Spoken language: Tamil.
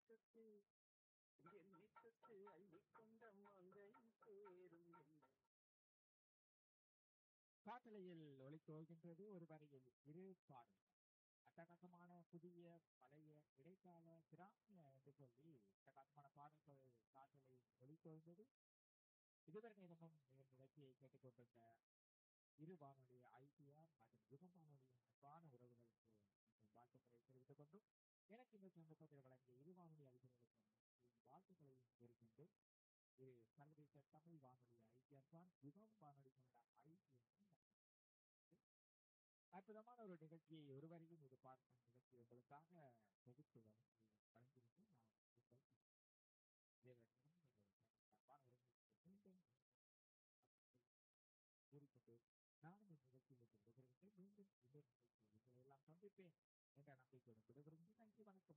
தொட்டு என்னை தொட்டு அள்ளிக்கொண்ட மங்கை சேரும் என்னை காட்டலையில் ஒளித்தோகின்றது ஒரு வரையில் இரு பாடல் அட்டகாசமான புதிய பழைய இடைக்கால கிராமிய என்று சொல்லி அட்டகாசமான பாடல்கள் காட்டலை ஒளித்தோய்ந்தது இதுவரை நேரமும் எங்கள் நிகழ்ச்சியை கேட்டுக்கொண்டிருந்த இரு வானொலி ஐபிஆர் மற்றும் யுகம் வானொலியின் அன்பான உறவுகளுக்கு எங்கள் வாழ்த்துக்களை தெரிவித்துக் கொண்டும் எனக்கு இந்த சந்தர்ப்பத்தில் வழங்கிய இரு வானொலி அறிஞர்களுக்கும் என் வாழ்த்துக்களையும் கூறுகின்று இது சர்வதேச தமிழ் வானொலி ஐபிஆர் தான் யுகம் வானொலிகளோட ஐபிஆர் அற்புதமான ஒரு நிகழ்ச்சியை ஒருவரையும் இது பார்க்கும் நிகழ்ச்சி உங்களுக்காக தொகுத்து வழங்கி வழங்கியிருந்து நான் உங்கள் தேவனிடம் ஒரு சிறப்பான உறவுகளுக்கு மீண்டும் கூறிக்கொண்டு நானும் இந்த நிகழ்ச்சியில் விடைபெறுகின்றேன் மீண்டும் இன்னொரு நிகழ்ச்சியில் உங்களை எல்லாம் சந்திப்பேன் என்ற நம்பிக்கையுடன் விடைபெறுகின்றேன் நன்றி வணக்கம்